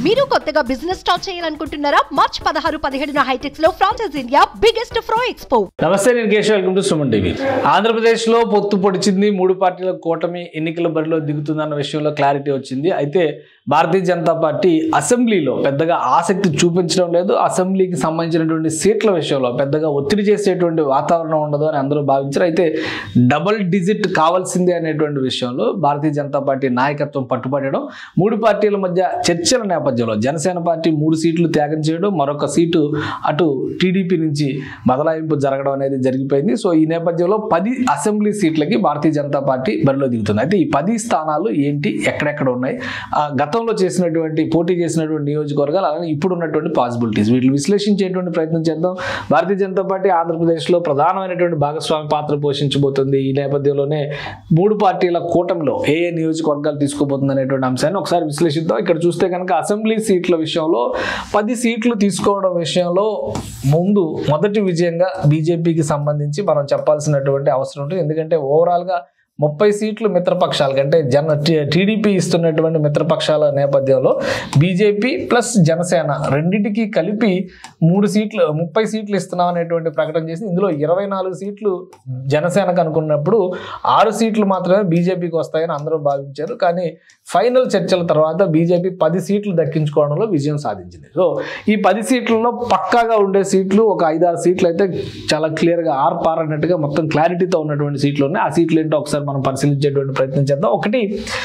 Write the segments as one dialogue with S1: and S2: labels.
S1: మీరు కొత్తగా business start చేయాలనుకుంటున్నారా మార్చ్ పదహారు పదిహేడున హైటెక్స్ లో ఫ్రాన్సెస్ ఇండియా బిగ్గెస్ట్ ఫ్రో ఎక్స్పో
S2: నమస్తే నేను Keshav welcome to Suman TV ఆంధ్రప్రదేశ్లో పొత్తు పొడిచింది మూడు పార్టీల కూటమి ఎన్నికల బరిలో దిగుతుందన్న విషయంలో క్లారిటీ వచ్చింది అయితే భారతీయ జనతా పార్టీ అసెంబ్లీలో పెద్దగా ఆసక్తి చూపించడం లేదు అసెంబ్లీకి సంబంధించినటువంటి సీట్ల విషయంలో పెద్దగా ఒత్తిడి చేసేటువంటి వాతావరణం ఉండదు అని అందరూ భావించారు అయితే డబుల్ డిజిట్ కావాల్సిందే అనేటువంటి విషయంలో భారతీయ జనతా పార్టీ నాయకత్వం పట్టుబడడం మూడు పార్టీల మధ్య చర్చల నేపథ్యంలో జనసేన పార్టీ మూడు సీట్లు త్యాగం చేయడం మరొక సీటు అటు టీడీపీ నుంచి బదలాయింపు జరగడం అనేది జరిగిపోయింది సో ఈ నేపథ్యంలో పది అసెంబ్లీ సీట్లకి భారతీయ జనతా పార్టీ బరిలో దిగుతుంది అయితే ఈ పది స్థానాలు ఏంటి ఎక్కడెక్కడ ఉన్నాయి ఆ గతంలో చేసినటువంటి పోటీ చేసినటువంటి నియోజకవర్గాలు అలానే ఇప్పుడు ఉన్నటువంటి పాసిబిలిటీస్ వీటిని విశ్లేషించేటువంటి ప్రయత్నం చేద్దాం భారతీయ జనతా పార్టీ ఆంధ్రప్రదేశ్లో ప్రధానమైనటువంటి భాగస్వామి పాత్ర పోషించబోతుంది ఈ నేపథ్యంలోనే మూడు పార్టీల కూటమిలో ఏ ఏ నియోజకవర్గాలు తీసుకోబోతుంది అనేటువంటి అంశాన్ని ఒకసారి విశ్లేషిద్దాం ఇక్కడ చూస్తే కనుక అసెంబ్లీ సీట్ల విషయంలో పది సీట్లు తీసుకోవడం విషయంలో ముందు మొదటి విజయంగా బీజేపీకి సంబంధించి మనం చెప్పాల్సినటువంటి అవసరం ఉంటుంది ఎందుకంటే ఓవరాల్గా ముప్పై సీట్లు మిత్రపక్షాలు అంటే జన టీడీపీ ఇస్తున్నటువంటి మిత్రపక్షాల నేపథ్యంలో బీజేపీ ప్లస్ జనసేన రెండింటికి కలిపి మూడు సీట్లు ముప్పై సీట్లు ఇస్తున్నాం అనేటువంటి ప్రకటన చేసి ఇందులో ఇరవై నాలుగు సీట్లు జనసేనకు అనుకున్నప్పుడు ఆరు సీట్లు మాత్రమే బీజేపీకి వస్తాయని అందరూ భావించారు కానీ ఫైనల్ చర్చల తర్వాత బీజేపీ పది సీట్లు దక్కించుకోవడంలో విజయం సాధించింది సో ఈ పది సీట్లలో పక్కాగా ఉండే సీట్లు ఒక ఐదారు సీట్లు అయితే చాలా క్లియర్గా ఆర్ పార్ అన్నట్టుగా మొత్తం క్లారిటీతో ఉన్నటువంటి సీట్లు ఉన్నాయి ఆ సీట్లు ఏంటో ఒకసారి మనం పరిశీలించేటువంటి ప్రయత్నం చేద్దాం ఒకటి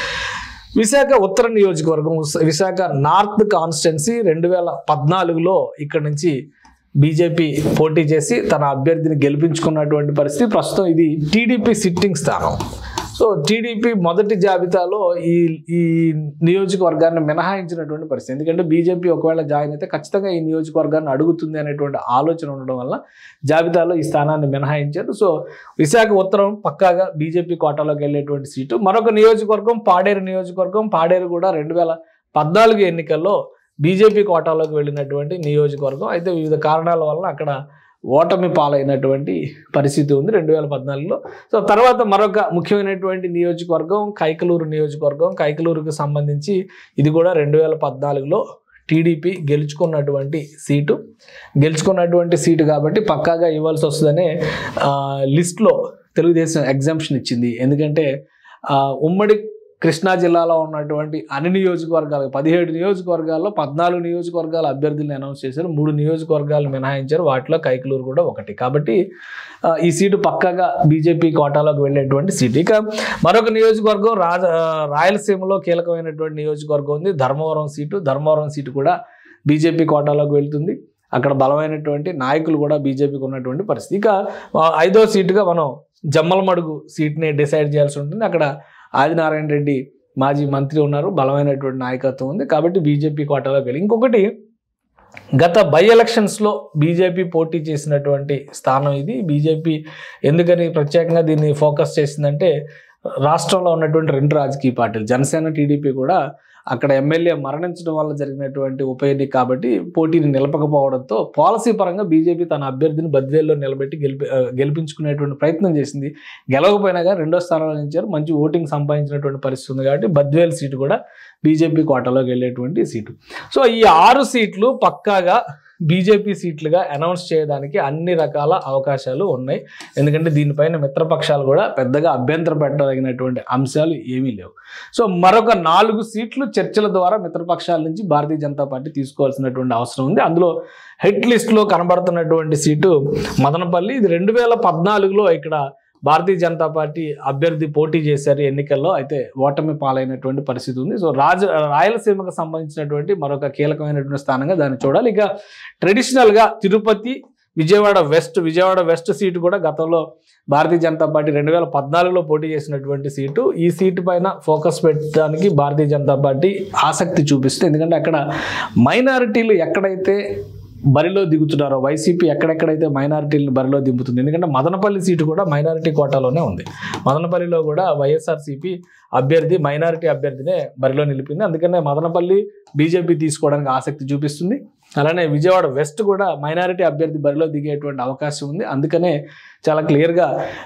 S2: విశాఖ ఉత్తర నియోజకవర్గం విశాఖ నార్త్ కాన్స్టిట్యున్సీ రెండు వేల పద్నాలుగులో ఇక్కడ నుంచి బీజేపీ పోటీ చేసి తన అభ్యర్థిని గెలిపించుకున్నటువంటి పరిస్థితి ప్రస్తుతం ఇది టీడీపీ సిట్టింగ్ స్థానం సో టీడీపీ మొదటి జాబితాలో ఈ ఈ నియోజకవర్గాన్ని మినహాయించినటువంటి పరిస్థితి ఎందుకంటే బీజేపీ ఒకవేళ జాయిన్ అయితే ఖచ్చితంగా ఈ నియోజకవర్గాన్ని అడుగుతుంది అనేటువంటి ఆలోచన ఉండడం వల్ల జాబితాలో ఈ స్థానాన్ని మినహాయించారు సో విశాఖ ఉత్తరం పక్కాగా బీజేపీ కోటాలోకి వెళ్ళేటువంటి సీటు మరొక నియోజకవర్గం పాడేరు నియోజకవర్గం పాడేరు కూడా రెండు వేల పద్నాలుగు ఎన్నికల్లో బీజేపీ కోటాలోకి వెళ్ళినటువంటి నియోజకవర్గం అయితే వివిధ కారణాల వల్ల అక్కడ ఓటమి పాలైనటువంటి పరిస్థితి ఉంది రెండు వేల పద్నాలుగులో సో తర్వాత మరొక ముఖ్యమైనటువంటి నియోజకవర్గం కైకలూరు నియోజకవర్గం కైకలూరుకు సంబంధించి ఇది కూడా రెండు వేల పద్నాలుగులో టీడీపీ గెలుచుకున్నటువంటి సీటు గెలుచుకున్నటువంటి సీటు కాబట్టి పక్కాగా ఇవ్వాల్సి వస్తుందనే ఆ, లిస్ట్లో తెలుగుదేశం ఎగ్జామ్షన్ ఇచ్చింది ఎందుకంటే ఆ, ఉమ్మడి కృష్ణా జిల్లాలో ఉన్నటువంటి అన్ని నియోజకవర్గాలు పదిహేడు నియోజకవర్గాల్లో పద్నాలుగు నియోజకవర్గాల అభ్యర్థులను అనౌన్స్ చేశారు మూడు నియోజకవర్గాలు మినహాయించారు వాటిలో కైకలూరు కూడా ఒకటి కాబట్టి ఆ, ఈ సీటు పక్కాగా బీజేపీ కోటాలోకి వెళ్ళేటువంటి సీటు ఇక మరొక నియోజకవర్గం రాజ ఆ, రాయలసీమలో కీలకమైనటువంటి నియోజకవర్గం ఉంది ధర్మవరం సీటు ధర్మవరం సీటు కూడా బీజేపీ కోటాలోకి వెళ్తుంది అక్కడ బలమైనటువంటి నాయకులు కూడా బీజేపీకి ఉన్నటువంటి పరిస్థితి ఇక ఆ, ఐదో సీటుగా మనం జమ్మలమడుగు సీట్ని డిసైడ్ చేయాల్సి ఉంటుంది అక్కడ ఆదినారాయణ రెడ్డి మాజీ మంత్రి ఉన్నారు బలమైనటువంటి నాయకత్వం ఉంది కాబట్టి బీజేపీ కోటాలోకి వెళ్ళి ఇంకొకటి గత బై ఎలక్షన్స్లో బీజేపీ పోటీ చేసినటువంటి స్థానం ఇది బీజేపీ ఎందుకని ప్రత్యేకంగా దీన్ని ఫోకస్ చేసిందంటే రాష్ట్రంలో ఉన్నటువంటి రెండు రాజకీయ పార్టీలు జనసేన టీడీపీ కూడా అక్కడ ఎమ్మెల్యే మరణించడం వల్ల జరిగినటువంటి ఉప ఎన్నిక కాబట్టి పోటీని నిలపకపోవడంతో పాలసీ పరంగా బీజేపీ తన అభ్యర్థిని బద్వేల్లో నిలబెట్టి గెలిపి ఆ, గెలిపించుకునేటువంటి ప్రయత్నం చేసింది గెలవకపోయినా కానీ రెండో స్థానంలో నిలిచారు మంచి ఓటింగ్ సంపాదించినటువంటి పరిస్థితి ఉంది కాబట్టి బద్వేల్ సీటు కూడా బీజేపీ కోటాలోకి వెళ్ళేటువంటి సీటు సో ఈ ఆరు సీట్లు పక్కాగా బీజేపీ సీట్లుగా అనౌన్స్ చేయడానికి అన్ని రకాల అవకాశాలు ఉన్నాయి ఎందుకంటే దీనిపైన మిత్రపక్షాలు కూడా పెద్దగా అభ్యంతరం పెట్టదగినటువంటి అంశాలు ఏమీ లేవు సో మరొక నాలుగు సీట్లు చర్చల ద్వారా మిత్రపక్షాల నుంచి భారతీయ జనతా పార్టీ తీసుకోవాల్సినటువంటి అవసరం ఉంది అందులో హెడ్ లిస్ట్లో కనబడుతున్నటువంటి సీటు మదనపల్లి ఇది రెండు వేల పద్నాలుగులో ఇక్కడ భారతీయ జనతా పార్టీ అభ్యర్థి పోటీ చేశారు ఎన్నికల్లో అయితే ఓటమి పాలైనటువంటి పరిస్థితి ఉంది సో రాజ రాయలసీమకు సంబంధించినటువంటి మరొక కీలకమైనటువంటి స్థానంగా దాన్ని చూడాలి ఇక ట్రెడిషనల్గా Tirupati Vijayawada west Vijayawada west seat కూడా గతంలో భారతీయ జనతా పార్టీ రెండు వేల పద్నాలుగులో పోటీ చేసినటువంటి సీటు ఈ సీటు పైన ఫోకస్ పెట్టడానికి భారతీయ జనతా పార్టీ ఆసక్తి చూపిస్తుంది ఎందుకంటే అక్కడ మైనారిటీలు ఎక్కడైతే బరిలో దిగుతున్నారో వైసీపీ ఎక్కడెక్కడైతే మైనారిటీలను బరిలో దింపుతుంది ఎందుకంటే మదనపల్లి సీటు కూడా మైనారిటీ కోటాలోనే ఉంది మదనపల్లిలో కూడా వైఎస్ఆర్సీపీ అభ్యర్థి మైనారిటీ అభ్యర్థినే బరిలో నిలిపింది అందుకనే మదనపల్లి బీజేపీ తీసుకోవడానికి ఆసక్తి చూపిస్తుంది అలానే విజయవాడ వెస్ట్ కూడా మైనారిటీ అభ్యర్థి బరిలో దిగేటువంటి అవకాశం ఉంది అందుకనే చాలా క్లియర్గా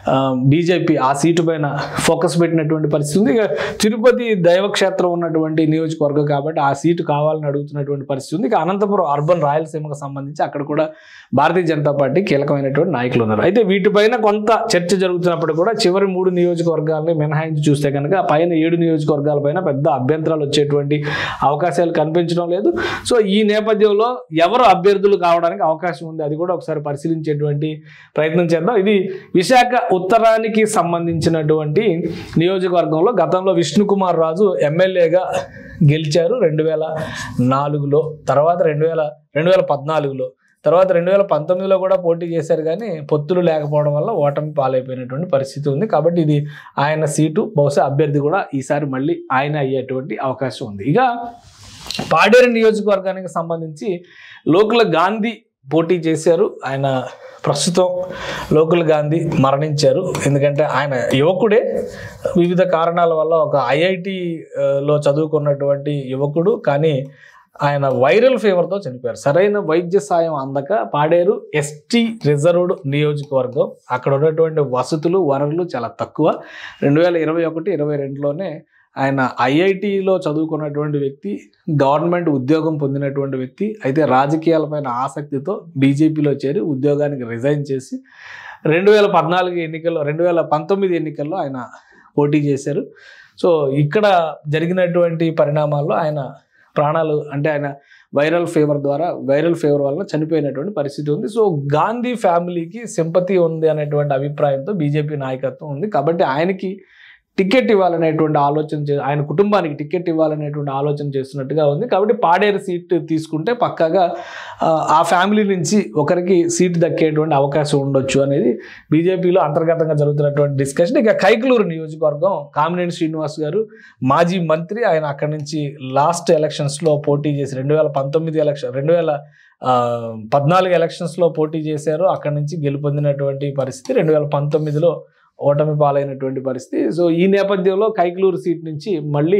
S2: బీజేపీ ఆ సీటు పైన ఫోకస్ పెట్టినటువంటి పరిస్థితి ఉంది ఇక తిరుపతి దైవక్షేత్రం ఉన్నటువంటి నియోజకవర్గం కాబట్టి ఆ సీటు కావాలని అడుగుతున్నటువంటి పరిస్థితి ఉంది ఇక అనంతపురం అర్బన్ రాయలసీమకు సంబంధించి అక్కడ కూడా భారతీయ జనతా పార్టీ కీలకమైనటువంటి నాయకులు ఉన్నారు అయితే వీటిపైన కొంత చర్చ జరుగుతున్నప్పుడు కూడా చివరి మూడు నియోజకవర్గాలని మినహాయించి చూస్తే కనుక పైన ఏడు నియోజకవర్గాలపైన పెద్ద అభ్యంతరాలు వచ్చేటువంటి అవకాశాలు కనిపించడం లేదు సో ఈ నేపథ్యంలో ఎవరు అభ్యర్థులు కావడానికి అవకాశం ఉంది అది కూడా ఒకసారి పరిశీలించేటువంటి ప్రయత్నం చేద్దాం ఇది విశాఖ ఉత్తరానికి సంబంధించినటువంటి నియోజకవర్గంలో గతంలో విష్ణుకుమార్ రాజు ఎమ్మెల్యేగా గెలిచారు రెండు వేల నాలుగులో తర్వాత రెండు వేల రెండు వేల పద్నాలుగులో తర్వాత రెండు వేల పంతొమ్మిదిలో కూడా పోటీ చేశారు కానీ పొత్తులు లేకపోవడం వల్ల ఓటమి పాలైపోయినటువంటి పరిస్థితి ఉంది కాబట్టి ఇది ఆయన సీటు బహుశా అభ్యర్థి కూడా ఈసారి మళ్ళీ ఆయన అయ్యేటువంటి అవకాశం ఉంది ఇక పాడేరు నియోజకవర్గానికి సంబంధించి లోకుల గాంధీ పోటీ చేశారు ఆయన ప్రస్తుతం లోకుల్ గాంధీ మరణించారు ఎందుకంటే ఆయన యువకుడే వివిధ కారణాల వల్ల ఒక ఐఐటిలో చదువుకున్నటువంటి యువకుడు కానీ ఆయన వైరల్ ఫీవర్తో చనిపోయారు సరైన వైద్య సాయం అందక పాడేరు ఎస్టీ రిజర్వ్డ్ నియోజకవర్గం అక్కడ ఉన్నటువంటి వసతులు వనరులు చాలా తక్కువ రెండు వేల ఇరవై ఒకటి ఇరవై రెండులోనే ఆయన ఐఐటిలో చదువుకున్నటువంటి వ్యక్తి గవర్నమెంట్ ఉద్యోగం పొందినటువంటి వ్యక్తి అయితే రాజకీయాలపైన ఆసక్తితో బీజేపీలో చేరి ఉద్యోగానికి రిజైన్ చేసి రెండు వేల పద్నాలుగు ఎన్నికల్లో రెండు వేల పంతొమ్మిది ఎన్నికల్లో ఆయన పోటీ చేశారు సో ఇక్కడ జరిగినటువంటి పరిణామాల్లో ఆయన ప్రాణాలు అంటే ఆయన వైరల్ ఫీవర్ ద్వారా వైరల్ ఫీవర్ వల్ల చనిపోయినటువంటి పరిస్థితి ఉంది సో గాంధీ ఫ్యామిలీకి సింపతి ఉంది అనేటువంటి అభిప్రాయంతో బీజేపీ నాయకత్వం ఉంది కాబట్టి ఆయనకి టికెట్ ఇవ్వాలనేటువంటి ఆలోచన చే ఆయన కుటుంబానికి టికెట్ ఇవ్వాలనేటువంటి ఆలోచన చేస్తున్నట్టుగా ఉంది కాబట్టి పాడేరు సీట్ తీసుకుంటే పక్కాగా ఆ, ఆ ఫ్యామిలీ నుంచి ఒకరికి సీట్ దక్కేటువంటి అవకాశం ఉండొచ్చు అనేది బీజేపీలో అంతర్గతంగా జరుగుతున్నటువంటి డిస్కషన్ ఇక కైకలూరు నియోజకవర్గం కామినేని శ్రీనివాస్ గారు మాజీ మంత్రి ఆయన అక్కడి నుంచి లాస్ట్ ఎలక్షన్స్లో పోటీ చేసి రెండు వేల పంతొమ్మిది ఎలక్షన్ రెండు వేల ఆ, పద్నాలుగు ఎలక్షన్స్లో పోటీ చేశారు అక్కడి నుంచి గెలుపొందినటువంటి పరిస్థితి రెండు వేల పంతొమ్మిదిలో ఓటమి పాలైనటువంటి పరిస్థితి సో ఈ నేపథ్యంలో కైకలూరు సీట్ నుంచి మళ్ళీ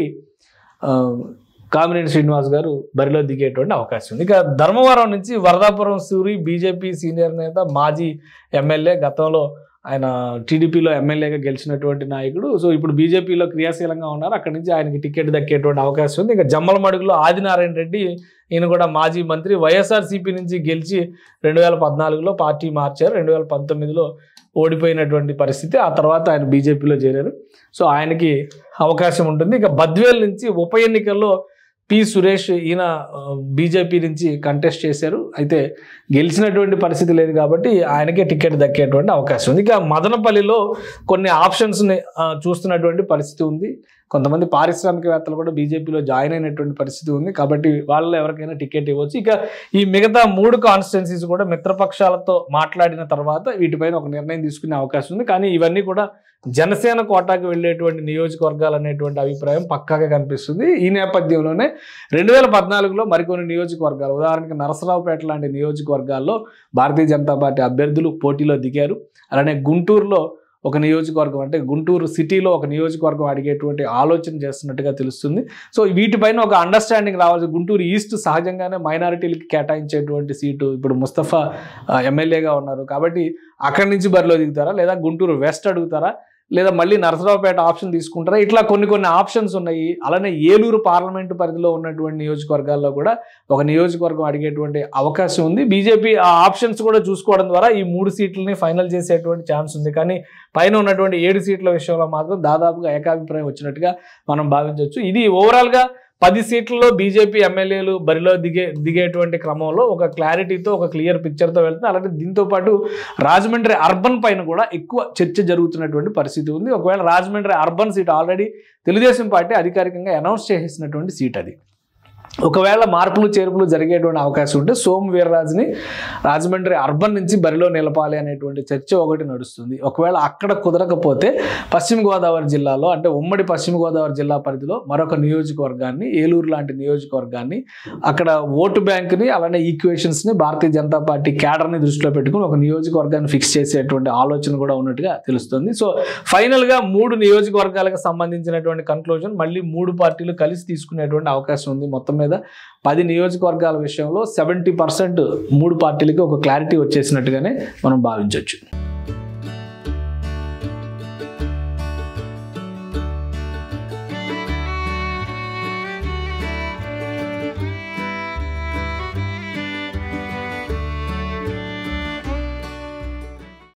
S2: ఆ, కామినేని శ్రీనివాస్ గారు బరిలో దిగేటువంటి అవకాశం ఉంది ఇక ధర్మవరం నుంచి వరదాపురం సూరి బీజేపీ సీనియర్ నేత మాజీ ఎమ్మెల్యే గతంలో ఆయన టీడీపీలో ఎమ్మెల్యేగా గెలిచినటువంటి నాయకుడు సో ఇప్పుడు బీజేపీలో క్రియాశీలంగా ఉన్నారు అక్కడి నుంచి ఆయనకి టికెట్ దక్కేటువంటి అవకాశం ఉంది ఇక జమ్మలమడుగులో ఆదినారాయణ రెడ్డి ఈయన కూడా మాజీ మంత్రి వైఎస్ఆర్సీపీ నుంచి గెలిచి రెండు వేల పద్నాలుగులో పార్టీ మార్చారు రెండు వేల పంతొమ్మిదిలో ఓడిపోయినటువంటి పరిస్థితి ఆ తర్వాత ఆయన బీజేపీలో చేరారు సో ఆయనకి అవకాశం ఉంటుంది ఇక బద్వేల్ నుంచి ఉప ఎన్నికల్లో పి సురేష్ ఈయన బీజేపీ నుంచి కంటెస్ట్ చేశారు అయితే గెలిచినటువంటి పరిస్థితి లేదు కాబట్టి ఆయనకే టికెట్ దక్కేటువంటి అవకాశం ఉంది ఇక మదనపల్లిలో కొన్ని ఆప్షన్స్ని ఆ, చూస్తున్నటువంటి పరిస్థితి ఉంది కొంతమంది పారిశ్రామికవేత్తలు కూడా బీజేపీలో జాయిన్ అయినటువంటి పరిస్థితి ఉంది కాబట్టి వాళ్ళు ఎవరికైనా టికెట్ ఇవ్వచ్చు ఇక ఈ మిగతా మూడు కాన్స్టిట్యున్సీస్ కూడా మిత్రపక్షాలతో మాట్లాడిన తర్వాత వీటిపైన ఒక నిర్ణయం తీసుకునే అవకాశం ఉంది కానీ ఇవన్నీ కూడా జనసేన కోటాకి వెళ్ళేటువంటి నియోజకవర్గాలు అనేటువంటి అభిప్రాయం పక్కాగా కనిపిస్తుంది ఈ నేపథ్యంలోనే రెండు వేల పద్నాలుగులో మరికొన్ని నియోజకవర్గాలు ఉదాహరణకి నరసరావుపేట లాంటి నియోజకవర్గాల్లో భారతీయ జనతా పార్టీ అభ్యర్థులు పోటీలో దిగారు అలానే గుంటూరులో ఒక నియోజకవర్గం అంటే గుంటూరు సిటీలో ఒక నియోజకవర్గం అడిగేటువంటి ఆలోచన చేస్తున్నట్టుగా తెలుస్తుంది సో వీటిపైన ఒక అండర్స్టాండింగ్ రావాలి గుంటూరు ఈస్ట్ సహజంగానే మైనారిటీలకి కేటాయించేటువంటి సీటు ఇప్పుడు ముస్తఫా ఆ, ఎమ్మెల్యేగా ఉన్నారు కాబట్టి అక్కడి నుంచి బరిలో దిగుతారా లేదా గుంటూరు వెస్ట్ అడుగుతారా లేదా మళ్ళీ నరసరావుపేట ఆప్షన్ తీసుకుంటారా ఇట్లా కొన్ని కొన్ని ఆప్షన్స్ ఉన్నాయి అలానే ఏలూరు పార్లమెంటు పరిధిలో ఉన్నటువంటి నియోజకవర్గాల్లో కూడా ఒక నియోజకవర్గం అడిగేటువంటి అవకాశం ఉంది బీజేపీ ఆ ఆప్షన్స్ కూడా చూసుకోవడం ద్వారా ఈ మూడు సీట్లని ఫైనల్ చేసేటువంటి ఛాన్స్ ఉంది కానీ పైన ఉన్నటువంటి ఏడు సీట్ల విషయంలో మాత్రం దాదాపుగా ఏకాభిప్రాయం వచ్చినట్టుగా మనం భావించవచ్చు ఇది ఓవరాల్గా పది సీట్లలో బీజేపీ ఎమ్మెల్యేలు బరిలో దిగే దిగేటువంటి క్రమంలో ఒక క్లారిటీతో ఒక క్లియర్ పిక్చర్తో వెళ్తుంది అలాగే దీంతో పాటు రాజమండ్రి అర్బన్ పైన కూడా ఎక్కువ చర్చ జరుగుతున్నటువంటి పరిస్థితి ఉంది ఒకవేళ Rajahmundry urban seat already Telugu Desam party అధికారికంగా అనౌన్స్ చేసేసినటువంటి సీట్ అది ఒకవేళ మార్పులు చేర్పులు జరిగేటువంటి అవకాశం ఉంటే సోము వీర్రాజుని రాజమండ్రి అర్బన్ నుంచి బరిలో నిలపాలి అనేటువంటి చర్చ ఒకటి నడుస్తుంది ఒకవేళ అక్కడ కుదరకపోతే పశ్చిమ గోదావరి జిల్లాలో అంటే ఉమ్మడి పశ్చిమ గోదావరి జిల్లా పరిధిలో మరొక నియోజకవర్గాన్ని ఏలూరు లాంటి నియోజకవర్గాన్ని అక్కడ ఓటు బ్యాంకుని అలానే ఈక్వేషన్స్ని భారతీయ జనతా పార్టీ క్యాడర్ని దృష్టిలో పెట్టుకుని ఒక నియోజకవర్గాన్ని ఫిక్స్ చేసేటువంటి ఆలోచన కూడా ఉన్నట్టుగా తెలుస్తుంది సో ఫైనల్గా మూడు నియోజకవర్గాలకు సంబంధించినటువంటి కన్క్లూజన్ మళ్ళీ మూడు పార్టీలు కలిసి తీసుకునేటువంటి అవకాశం ఉంది మొత్తం మీద పది నియోజకవర్గాల విషయంలో సెవెంటీ పర్సెంట్ మూడు పార్టీలకి ఒక క్లారిటీ వచ్చేసినట్టుగానే మనం భావించవచ్చు